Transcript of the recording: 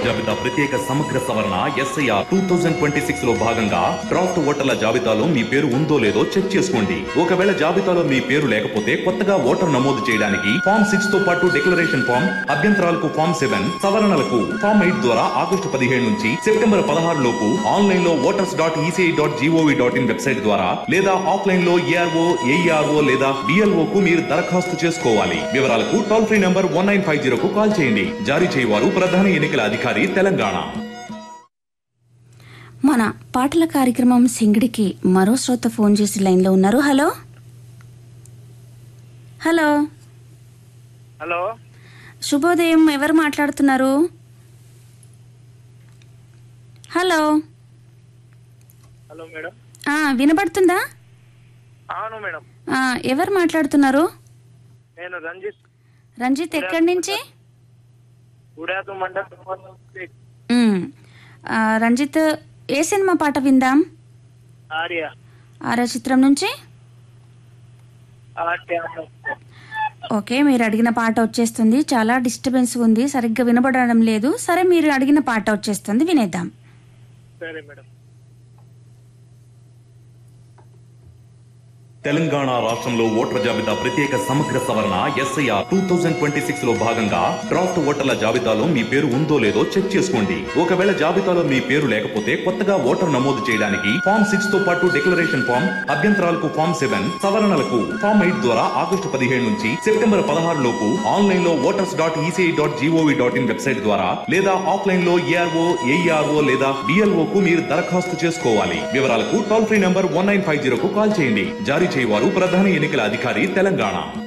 జాబితా ప్రత్యేక సమగ్ర సవరణ SIR two thousand twenty six లో భాగంగా డ్రాఫ్ట్ ఓటర్ల జాబితాలో మీ పేరు ఉందో లేదో చెక్ చేసుకోండి ఒకవేళ జాబితాలో మీ పేరు లేకపోతే కొత్తగా ఓటర్ నమోదు చేయడానికి ఫామ్ సిక్స్ తో పాటు డిక్లరేషన్ ఫామ్ అభ్యంతరాలకు ఫామ్ సెవెన్ సవరణలకు ఫామ్ ఎయిట్ ద్వారా ఆగస్టు పదిహేడు నుంచి సెప్టెంబర్ పదహారు లోపు ఆన్లైన్ లో voters dot ECI dot GOV dot in website ద్వారా లేదా ఆఫ్లైన్ లో ఏఆర్ఓ ఏఈఆర్ఓ లేదా బిఎల్ఓ కు మీరు దరఖాస్తు చేసుకోవాలి వివరాలకు toll free number one nine five zero కు కాల్ చేయండి జారీ చేయవారు ప్రధాన ఎన్నికల అధికారి తెలంగాణ మన పాటల కార్యక్రమం సింగిడికి మరో శ్రోత ఫోన్ చేసి లైన్లో ఉన్నారు హలో హలో హలో శుభోదయం ఎవరు మాట్లాడుతున్నారు హలో హలో మేడం ఆ, వినబడుతుందా అవును మేడం ఆ, ఎవరు మాట్లాడుతున్నారు నేను రంజిత్ రంజిత్ ఎక్కడి నుంచి ఉడాదు మండలం ఉమ్, ఆ, రంజిత్ ఏ సినిమా పాట విందాం ఆర్య ఆరా చిత్రం నుంచి ఆర్య ఓకే మీరు అడిగిన పాట వచ్చేస్తుంది చాలా డిస్టర్బెన్స్ ఉంది సరిగ్గా వినబడడం లేదు సరే మీరు అడిగిన పాట వచ్చేస్తుంది వినేద్దాం సరే మేడం తెలంగాణ రాష్ట్రంలో ఓటర్ల జాబితా ప్రత్యేక సమగ్ర సవరణ SIR two thousand twenty six లో భాగంగా డ్రాఫ్ట్ ఓటర్ల జాబితాలో మీ పేరు ఉందో లేదో చెక్ చేసుకోండి ఒకవేళ జాబితాలో మీ పేరు లేకపోతే కొత్తగా ఓటర్ నమోదు చేయడానికి ఫామ్ సిక్స్ తో పాటు డిక్లరేషన్ ఫామ్ అభ్యంతరాలకు ఫామ్ సెవెన్ సవరణలకు ఫామ్ ఎయిట్ ద్వారా ఆగస్టు పదిహేడు నుంచి సెప్టెంబర్ పదహారు లోపు ఆన్లైన్ లో voters dot ECI dot GOV dot in website ద్వారా లేదా ఆఫ్లైన్ లో ఏఆర్ఓ ఏఈఆర్ఓ లేదా బిఎల్ఓ కు మీరు దరఖాస్తు చేసుకోవాలి వివరాలకు toll free number one nine five zero కు కాల్ చేయండి జారీ చేయవారు ప్రధాన ఎన్నికల అధికారి తెలంగాణ